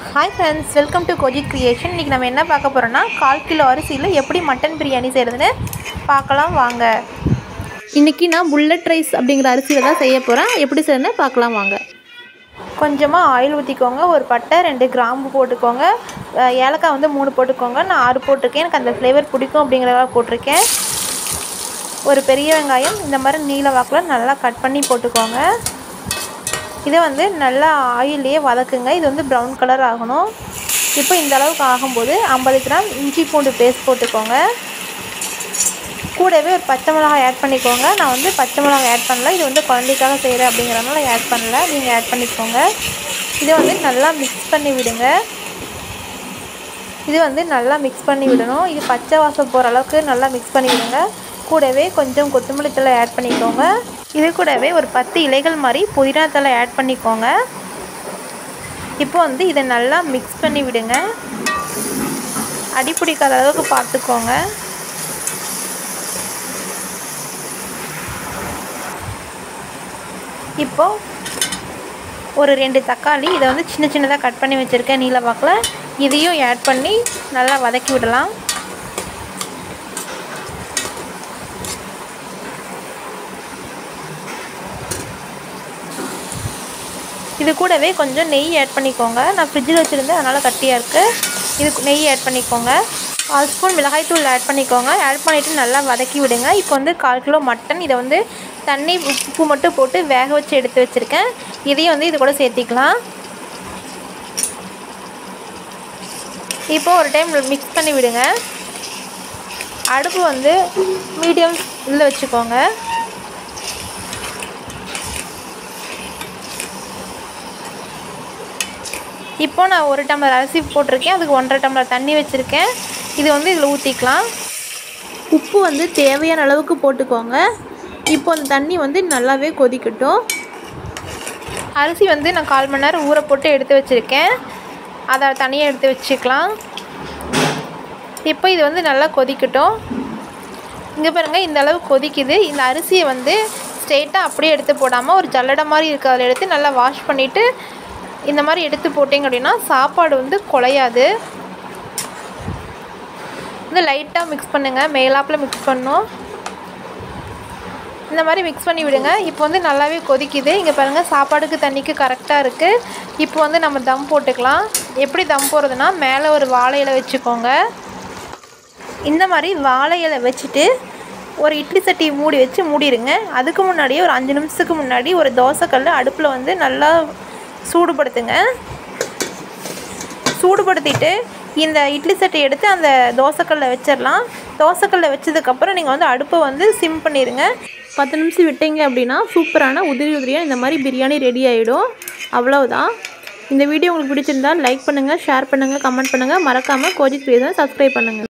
hi friends welcome to Kojith creation இன்றைக்கி நம்ம என்ன பார்க்க போகிறோன்னா கால் கிலோ அரிசியில் எப்படி மட்டன் பிரியாணி செய்கிறதுன்னு பார்க்கலாம் வாங்க இன்றைக்கி நான் புல்லட் ரைஸ் அப்படிங்கிற அரிசியில் தான் செய்ய போகிறேன் எப்படி செய்யணும்னு பார்க்கலாம் வாங்க கொஞ்சமாக ஆயில் ஊற்றிக்கோங்க ஒரு பட்டை ரெண்டு கிராம்பு போட்டுக்கோங்க அஹ் ஏலக்காய் வந்து மூணு போட்டுக்கோங்க நான் ஆறு போட்டிருக்கேன் எனக்கு அந்த ஃப்ளேவர் பிடிக்கும் அப்படிங்கிறதால போட்டிருக்கேன் ஒரு பெரிய வெங்காயம் இந்த மாதிரி நீல வாக்கில் நல்லா கட் பண்ணி போட்டுக்கோங்க இதை வந்து நல்லா ஆயிலே வதக்குங்க இது வந்து ப்ரௌன் கலர் ஆகணும் இப்போ இந்த அளவுக்கு ஆகும்போது ஐம்பது கிராம் இஞ்சி பூண்டு பேஸ்ட் போட்டுக்கோங்க கூடவே ஒரு பச்சை மிளகாய் ஆட் பண்ணிக்கோங்க நான் வந்து பச்சை மிளகாய் ஆட் பண்ணல இது வந்து குழந்தைக்காக செய்கிறேன் அப்படிங்கிறனால ஆட் பண்ணல நீங்கள் ஆட் பண்ணிக்கோங்க இதை வந்து நல்லா மிக்ஸ் பண்ணி விடுங்க இது வந்து நல்லா மிக்ஸ் பண்ணி விடணும் இது பச்சை வாசம் போகிற அளவுக்கு நல்லா மிக்ஸ் பண்ணி விடுங்க கூடவே கொஞ்சம் கொத்தமல்லி தழை ஆட் பண்ணிக்கோங்க இது கூடவே ஒரு பத்து இலைகள் மாதிரி புதினா தழை ஆட் பண்ணிக்கோங்க இப்போ வந்து இதை நல்லா மிக்ஸ் பண்ணி விடுங்க அடி பிடிக்காத அளவுக்கு பார்த்துக்கோங்க இப்போ ஒரு ரெண்டு தக்காளி இதை வந்து சின்ன சின்னதாக கட் பண்ணி வச்சுருக்கேன் நீல வாக்கில் இதையும் ஆட் பண்ணி நல்லா வதக்கி விடலாம் இது கூடவே கொஞ்சம் நெய் ஆட் பண்ணிக்கோங்க நான் ஃப்ரிட்ஜில் வச்சுருந்தேன் அதனால் கட்டியாக இருக்குது இது நெய் ஆட் பண்ணிக்கோங்க கால் ஸ்பூன் மிளகாய்த்தூள் ஆட் பண்ணிக்கோங்க ஆட் பண்ணிவிட்டு நல்லா வதக்கி விடுங்க இப்போ வந்து கால் கிலோ மட்டன் இதை வந்து தண்ணி உப்பு மட்டும் போட்டு வேக வச்சு எடுத்து வச்சுருக்கேன் இதையும் வந்து இது கூட சேர்த்திக்கலாம் இப்போ ஒரு டைம் மிக்ஸ் பண்ணி விடுங்க அடுப்பு வந்து மீடியம் இதில் வச்சுக்கோங்க இப்போ நான் ஒரு டம்ளர் அரிசி போட்டிருக்கேன் அதுக்கு ஒன்றரை டம்ளர் தண்ணி வச்சுருக்கேன் இது வந்து இதில் ஊற்றிக்கலாம் உப்பு வந்து தேவையான அளவுக்கு போட்டுக்கோங்க இப்போ அந்த தண்ணி வந்து நல்லாவே கொதிக்கட்டும் அரிசி வந்து நான் கால் மணி நேரம் ஊற போட்டு எடுத்து வச்சுருக்கேன் அதை தனியாக எடுத்து வச்சுக்கலாம் இப்போ இது வந்து நல்லா கொதிக்கட்டும் இங்கே பாருங்கள் இந்த அளவு கொதிக்குது இந்த அரிசியை வந்து ஸ்ட்ரெயிட்டாக அப்படியே எடுத்து போடாமல் ஒரு ஜல்லடை மாதிரி இருக்க அதில் எடுத்து நல்லா வாஷ் பண்ணிவிட்டு இந்த மாதிரி எடுத்து போட்டிங்க அப்படின்னா சாப்பாடு வந்து குலையாது வந்து லைட்டாக மிக்ஸ் பண்ணுங்கள் மேலாப்பில் மிக்ஸ் பண்ணணும் இந்த மாதிரி மிக்ஸ் பண்ணி விடுங்க இப்போ வந்து நல்லாவே கொதிக்குது இங்கே பாருங்கள் சாப்பாடுக்கு தண்ணிக்கு கரெக்டாக இருக்குது இப்போ வந்து நம்ம தம் போட்டுக்கலாம் எப்படி தம் போடுறதுனா மேலே ஒரு வாழை இலை வச்சுக்கோங்க இந்த மாதிரி வாழை இலை வச்சுட்டு ஒரு இட்லி சட்டி மூடி வச்சு மூடிடுங்க அதுக்கு முன்னாடியே ஒரு அஞ்சு நிமிஷத்துக்கு முன்னாடி ஒரு தோசைக்கல் அடுப்பில் வந்து நல்லா சூடுபடுத்துங்க சூடுபடுத்திட்டு இந்த இட்லி சட்டி எடுத்து அந்த தோசைக்கல்ல வச்சிடலாம் தோசைக்கல்ல வச்சதுக்கப்புறம் நீங்கள் வந்து அடுப்பை வந்து சிம் பண்ணிடுங்க பத்து நிமிஷம் விட்டீங்க அப்படின்னா சூப்பரான உதிரி உதிரியாக இந்த மாதிரி பிரியாணி ரெடி ஆகிடும் அவ்வளவுதான் இந்த வீடியோ உங்களுக்கு பிடிச்சிருந்தா லைக் பண்ணுங்கள் ஷேர் பண்ணுங்கள் கமெண்ட் பண்ணுங்கள் மறக்காமல் கோஜித் கிரியேஷனை சப்ஸ்கிரைப் பண்ணுங்கள்